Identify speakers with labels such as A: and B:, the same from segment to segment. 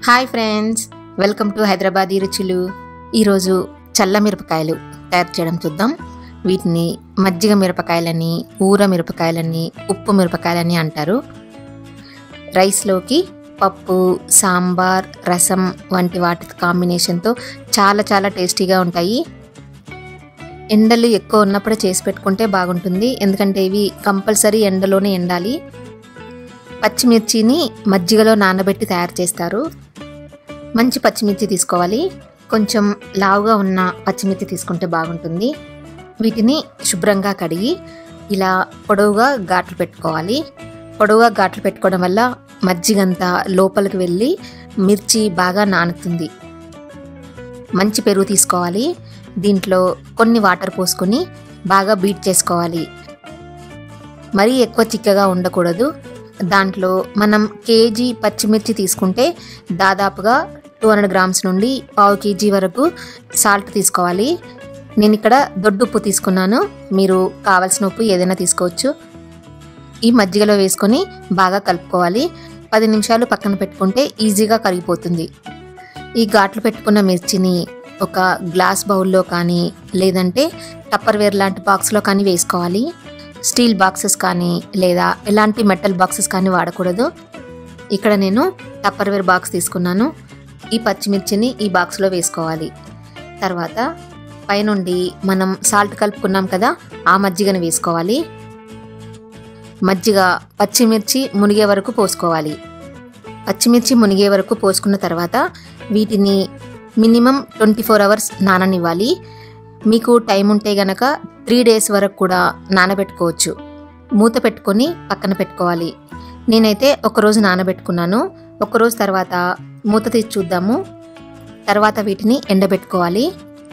A: hi friends welcome to Hyderabadi రుచులు ఈరోజు చల్ల మిరపకాయలు తయారు చేయడం చూద్దాం వీటిని మజ్జిగ మిరపకాయలని ఊర మిరపకాయలని ఉప్పు మిరపకాయలని అంటారు రైస్లోకి పప్పు సాంబార్ రసం వంటి వాటి కాంబినేషన్తో చాలా చాలా టేస్టీగా ఉంటాయి ఎండలు ఎక్కువ ఉన్నప్పుడు చేసి పెట్టుకుంటే బాగుంటుంది ఎందుకంటే ఇవి కంపల్సరీ ఎండలోనే ఎండాలి పచ్చిమిర్చిని మజ్జిగలో నానబెట్టి తయారు చేస్తారు మంచి పచ్చిమిర్చి తీసుకోవాలి కొంచెం లావుగా ఉన్న పచ్చిమిర్చి తీసుకుంటే బాగుంటుంది వీటిని శుభ్రంగా కడిగి ఇలా పొడవుగా ఘాట్లు పెట్టుకోవాలి పొడవుగా ఘాట్లు పెట్టుకోవడం వల్ల మజ్జిగంతా లోపలికి వెళ్ళి మిర్చి బాగా నానుతుంది మంచి పెరుగు తీసుకోవాలి దీంట్లో కొన్ని వాటర్ పోసుకొని బాగా బీట్ చేసుకోవాలి మరీ ఎక్కువ చిక్కగా ఉండకూడదు దాంట్లో మనం కేజీ పచ్చిమిర్చి తీసుకుంటే దాదాపుగా టూ హండ్రెడ్ గ్రామ్స్ నుండి పావు కేజీ వరకు సాల్ట్ తీసుకోవాలి నేను ఇక్కడ దొడ్డు ఉప్పు తీసుకున్నాను మీరు కావాల్సిన ఉప్పు ఏదైనా తీసుకోవచ్చు ఈ మజ్జిగలో వేసుకొని బాగా కలుపుకోవాలి పది నిమిషాలు పక్కన పెట్టుకుంటే ఈజీగా కరిగిపోతుంది ఈ ఘాట్లు పెట్టుకున్న మిర్చిని ఒక గ్లాస్ బౌల్లో కానీ లేదంటే టప్పర్వేర్ లాంటి బాక్స్లో కానీ వేసుకోవాలి స్టీల్ బాక్సెస్ కానీ లేదా ఎలాంటి మెటల్ బాక్సెస్ కానీ వాడకూడదు ఇక్కడ నేను టప్పర్వేర్ బాక్స్ తీసుకున్నాను ఈ పచ్చిమిర్చిని ఈ బాక్స్లో వేసుకోవాలి తర్వాత పైనుండి మనం సాల్ట్ కలుపుకున్నాం కదా ఆ మజ్జిగను వేసుకోవాలి మజ్జిగ పచ్చిమిర్చి మునిగే వరకు పోసుకోవాలి పచ్చిమిర్చి మునిగే వరకు పోసుకున్న తర్వాత వీటిని మినిమం ట్వంటీ ఫోర్ అవర్స్ నాననివ్వాలి మీకు టైం ఉంటే గనక త్రీ డేస్ వరకు కూడా నానబెట్టుకోవచ్చు మూత పెట్టుకొని పక్కన పెట్టుకోవాలి నేనైతే ఒకరోజు నానబెట్టుకున్నాను ఒకరోజు తర్వాత మూత తీసి చూద్దాము తర్వాత వీటిని ఎండబెట్టుకోవాలి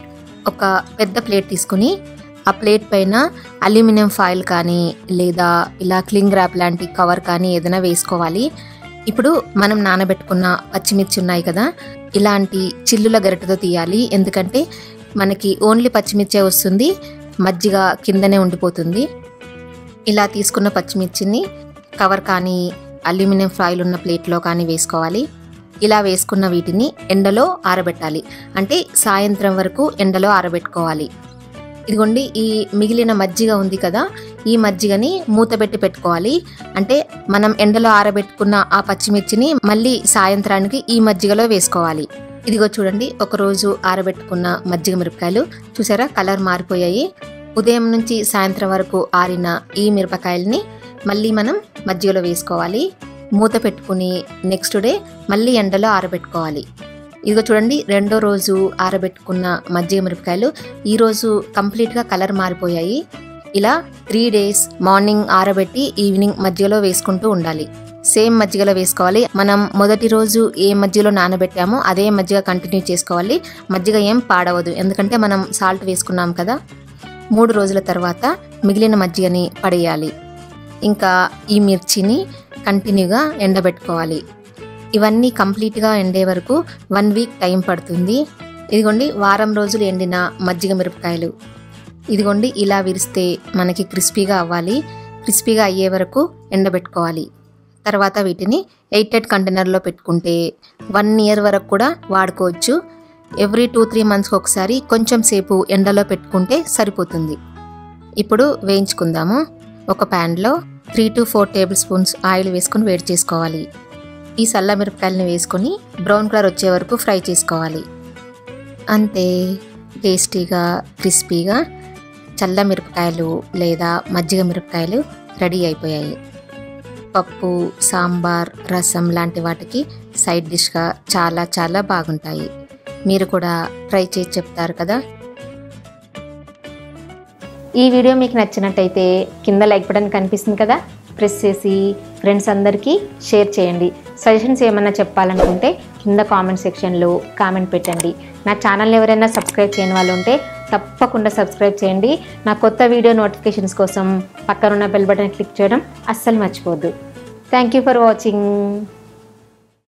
A: ఒక పెద్ద ప్లేట్ తీసుకుని ఆ ప్లేట్ పైన అల్యూమినియం ఫాయిల్ కానీ లేదా ఇలా క్లింగ్ ర్యాప్ లాంటి కవర్ కానీ ఏదైనా వేసుకోవాలి ఇప్పుడు మనం నానబెట్టుకున్న పచ్చిమిర్చి ఉన్నాయి కదా ఇలాంటి చిల్లుల గరిటెతో తీయాలి ఎందుకంటే మనకి ఓన్లీ పచ్చిమిర్చే వస్తుంది మజ్జిగ కిందనే ఉండిపోతుంది ఇలా తీసుకున్న పచ్చిమిర్చిని కవర్ కానీ అల్యూమినియం ఫాయిల్ ఉన్న ప్లేట్లో కానీ వేసుకోవాలి ఇలా వేసుకున్న వీటిని ఎండలో ఆరబెట్టాలి అంటే సాయంత్రం వరకు ఎండలో ఆరబెట్టుకోవాలి ఇదిగోండి ఈ మిగిలిన మజ్జిగ ఉంది కదా ఈ మజ్జిగని మూతబెట్టి పెట్టుకోవాలి అంటే మనం ఎండలో ఆరబెట్టుకున్న ఆ పచ్చిమిర్చిని మళ్ళీ సాయంత్రానికి ఈ మజ్జిగలో వేసుకోవాలి ఇదిగో చూడండి ఒకరోజు ఆరబెట్టుకున్న మజ్జిగ మిరపకాయలు చూసారా కలర్ మారిపోయాయి ఉదయం నుంచి సాయంత్రం వరకు ఆరిన ఈ మిరపకాయలని మళ్ళీ మనం మజ్జిగలో వేసుకోవాలి మూత పెట్టుకుని నెక్స్ట్ డే మళ్ళీ ఎండలో ఆరబెట్టుకోవాలి ఇదిగో చూడండి రెండో రోజు ఆరబెట్టుకున్న మజ్జిగ మిరపకాయలు ఈరోజు కంప్లీట్గా కలర్ మారిపోయాయి ఇలా త్రీ డేస్ మార్నింగ్ ఆరబెట్టి ఈవినింగ్ మజ్జిగలో వేసుకుంటూ ఉండాలి సేమ్ మజ్జిగలో వేసుకోవాలి మనం మొదటి రోజు ఏ మజ్జిగలో నానబెట్టామో అదే మజ్జిగ కంటిన్యూ చేసుకోవాలి మజ్జిగ ఏం పాడవదు ఎందుకంటే మనం సాల్ట్ వేసుకున్నాం కదా మూడు రోజుల తర్వాత మిగిలిన మజ్జిగని పడేయాలి ఇంకా ఈ మిర్చిని కంటిన్యూగా ఎండబెట్టుకోవాలి ఇవన్నీ కంప్లీట్గా ఎండే వరకు వన్ వీక్ టైం పడుతుంది ఇదిగోండి వారం రోజులు ఎండిన మజ్జిగ మిరపకాయలు ఇదిగోండి ఇలా విరిస్తే మనకి క్రిస్పీగా అవ్వాలి క్రిస్పీగా అయ్యే వరకు ఎండబెట్టుకోవాలి తర్వాత వీటిని ఎయిటెడ్ కంటైనర్లో పెట్టుకుంటే వన్ ఇయర్ వరకు కూడా వాడుకోవచ్చు ఎవ్రీ టూ త్రీ మంత్స్కి ఒకసారి కొంచెం సేపు ఎండలో పెట్టుకుంటే సరిపోతుంది ఇప్పుడు వేయించుకుందాము ఒక ప్యాన్లో three to four tablespoons oil వేసుకొని వేడి చేసుకోవాలి ఈ సల్ల మిరపకాయలని వేసుకొని బ్రౌన్ కలర్ వచ్చే వరకు ఫ్రై చేసుకోవాలి అంతే టేస్టీగా క్రిస్పీగా చల్ల మిరపకాయలు లేదా మజ్జిగ మిరపకాయలు రెడీ అయిపోయాయి పప్పు సాంబార్ రసం లాంటి వాటికి సైడ్ డిష్గా చాలా చాలా బాగుంటాయి మీరు కూడా ట్రై చేసి చెప్తారు కదా
B: ఈ వీడియో మీకు నచ్చినట్టయితే కింద లైక్ బటన్ కనిపిస్తుంది కదా ప్రెస్ చేసి ఫ్రెండ్స్ అందరికీ షేర్ చేయండి సజెషన్స్ ఏమన్నా చెప్పాలనుకుంటే కింద కామెంట్ సెక్షన్లో కామెంట్ పెట్టండి నా ఛానల్ని ఎవరైనా సబ్స్క్రైబ్ చేయని వాళ్ళు ఉంటే తప్పకుండా సబ్స్క్రైబ్ చేయండి నా కొత్త వీడియో నోటిఫికేషన్స్ కోసం పక్కనున్న బెల్ బటన్ క్లిక్ చేయడం అస్సలు మర్చిపోద్దు థ్యాంక్ యూ ఫర్ వాచింగ్